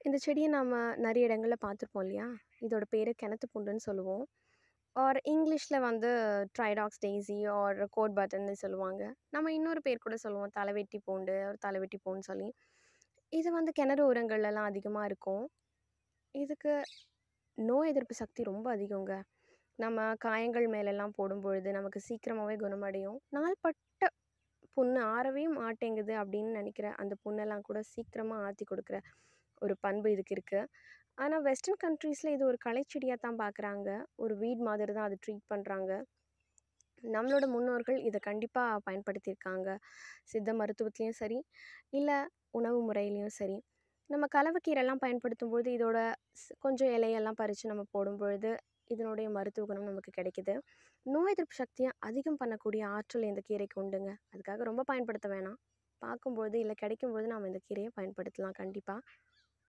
இந்த செடிய நாம நெறைய இடங்கள்ல பார்த்துருப்போம் இல்லையா? இதோட பேரு கிணத்து பூண்டுன்னு சொல்லுவோம். ஆர் இங்கிலீஷ்ல வந்து ட்ரைடாக்ஸ் டெய்ஸி ஆர் கோட் பட்டன்னு சொல்லுவாங்க. நம்ம இன்னொரு பேர் கூட சொல்லுவோம். தலைவெட்டி பூண்டு, ஒரு தலைவெட்டி பூன்னு சொல்லி. இது வந்து கிணறு ஓரங்கள்லலாம் அதிகமா இருக்கும். இதுக்கு நோய் எதிர்ப்பு சக்தி ரொம்ப அதிகங்க. நம்ம காயங்கள் மேலலாம் போடும்பொழுது நமக்கு சீக்கிரமாவே குணமடையும். நாள்பட்ட புண்ணு ஆறவே மாட்டேங்குது அப்படின்னு நெனைக்கிற அந்த புண்ணெல்லாம் கூட சீக்கிரமா ஆத்தி குடுக்குற ஒரு பண்பு இதுக்கு இருக்கு. ஆனா வெஸ்டர்ன் கண்ட்ரீஸ்ல இது ஒரு கலைச்செடியா தான் பார்க்குறாங்க. ஒரு வீட் மாதிரி தான் அத ட்ரீட் பண்றாங்க. நம்மளோட முன்னோர்கள் இத கண்டிப்பா பயன்படுத்தியிருக்காங்க. சித்த மருத்துவத்திலயும் சரி, இல்ல உணவு முறையிலயும் சரி. நம்ம கலவக்கீரைலாம் பயன்படுத்தும்போது இதோட ஸ் கொஞ்சம் இலையெல்லாம் பறிச்சு நம்ம போடும்பொழுது, இதனுடைய மருத்துவ குணம் நமக்கு கிடைக்குது. நோய் எதிர்ப்பு சக்திய அதிகம் பண்ணக்கூடிய ஆற்றல் இந்த கீரைக்கு உண்டுங்க. அதுக்காக ரொம்ப பயன்படுத்த வேணாம். பார்க்கும்போது இல்ல கிடைக்கும்போது நாம இந்த கீரைய பயன்படுத்தலாம் கண்டிப்பா.